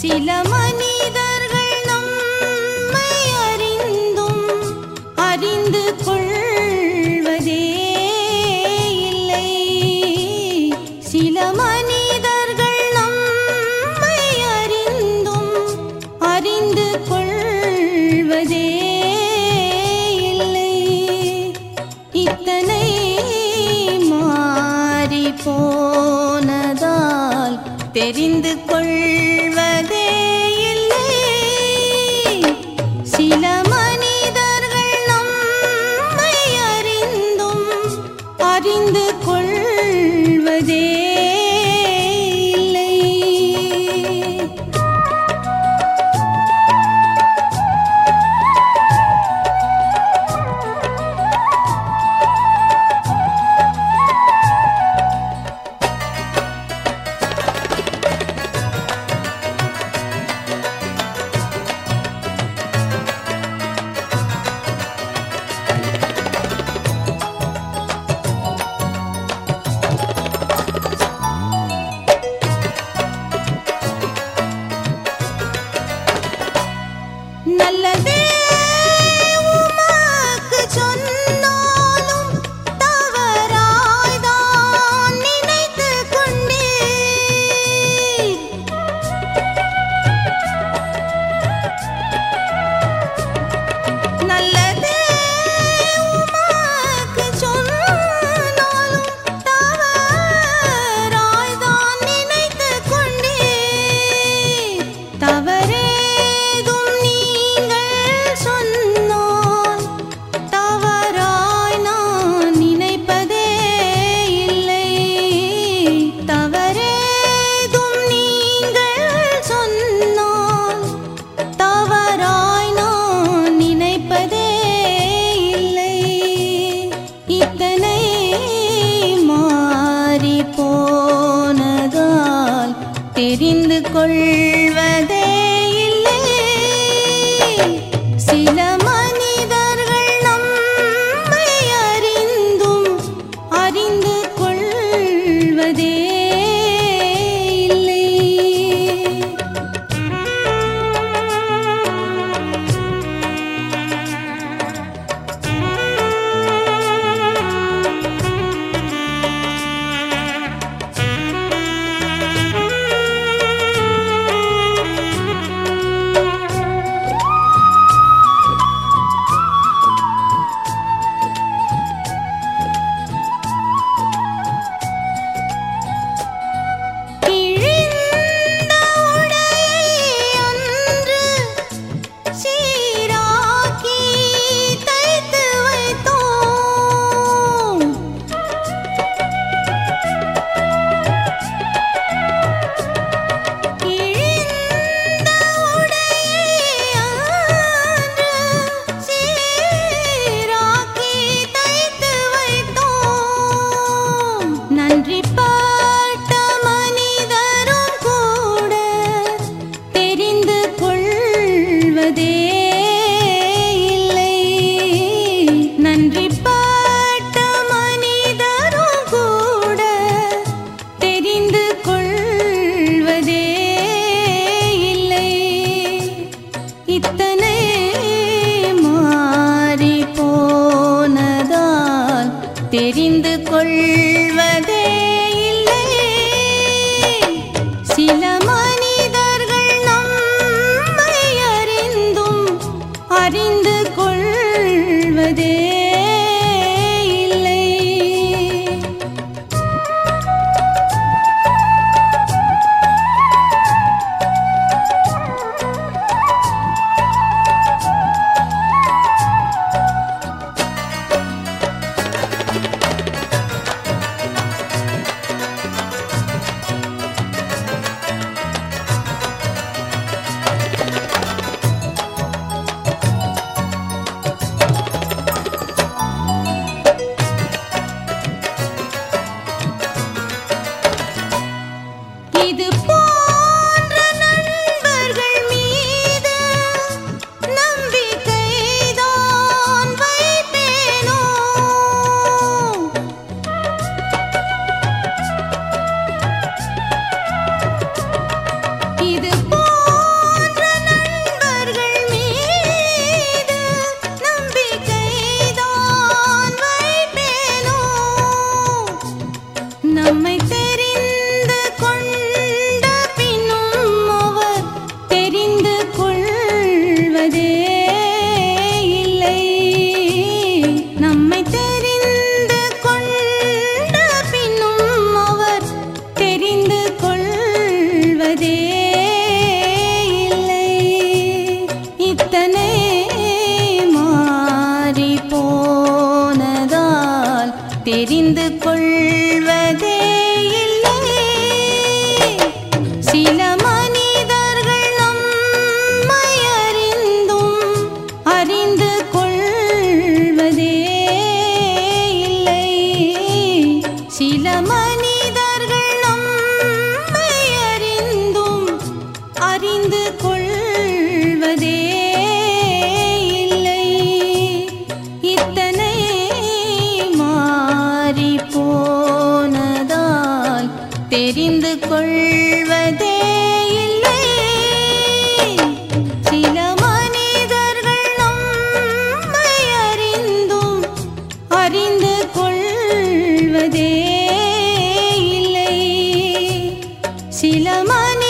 சில மனிதர்கள் நம்மை அறிந்தும் அறிந்து கொள்வதே இல்லை சில மனிதர்கள் நம்மை அறிந்தும் அறிந்து கொள்வதே இல்லை இத்தனை மாறி போனதால் தெரிந்து கொள்வதே இல்லை சில மனிதர்கள் நம்மை அறிந்தும் அறிந்து கொள்வதே இல்லை நல்லதே உமக்கு சொன்னாலும் தவறாய்தான் நினைத்துக் கொண்டீர் நல்லதே உமக்கு சொன்னாலும் தவறாய்தான் நினைத்துக் கொண்டீர் தவறேதும் நீங்கள் சொன்னால் தவறாய் நான் நினைப்பதே இல்லை தவறேதும் நீங்கள் சொன்னால் தவறாய் நான் நினைப்பதே இல்லை இத்தனை மாறி போனதால் தெரிந்து கொள்வதே இல்லை சில மனிதர்கள் நம்மை அறிந்தும் அறிந்து கொள்வதே இல்லை கிழிந்த உடையை அன்று சீராக்கி தைத்து வைத்தோம் கிழிந்த உடையை அன்று சீராக்கி தைத்து வைத்தோம் நன்றி பட்ட மனிதரும் கூட தெரிந்து கொள்வதே இல்லை நன்றி பட்ட மனிதரும் கூட தெரிந்து கொள்வதே இல்லை இத்தனை மாறி போனதால் தெரிந்து கொள்வதே இல்லை சில மனிதர்கள் நம்மை அறிந்தும் அறிந்து கொள்வதே இல்லை தெரிந்து கொள்வதே இல்லை சில மனிதர்கள் நம்மை அறிந்தும் அறிந்து கொள்வதே இல்லை சில மனிதர்கள் நம்மை அறிந்தும் அறிந்து கொள்வதே இல்லை இத்தனை மாறி போனதால் தெரிந்து கொள்வதே இல்லை சில மனிதர்கள் நம்மை அறிந்தும் அறிந்து கொள்வதே இல்லை சில மனிதர்கள்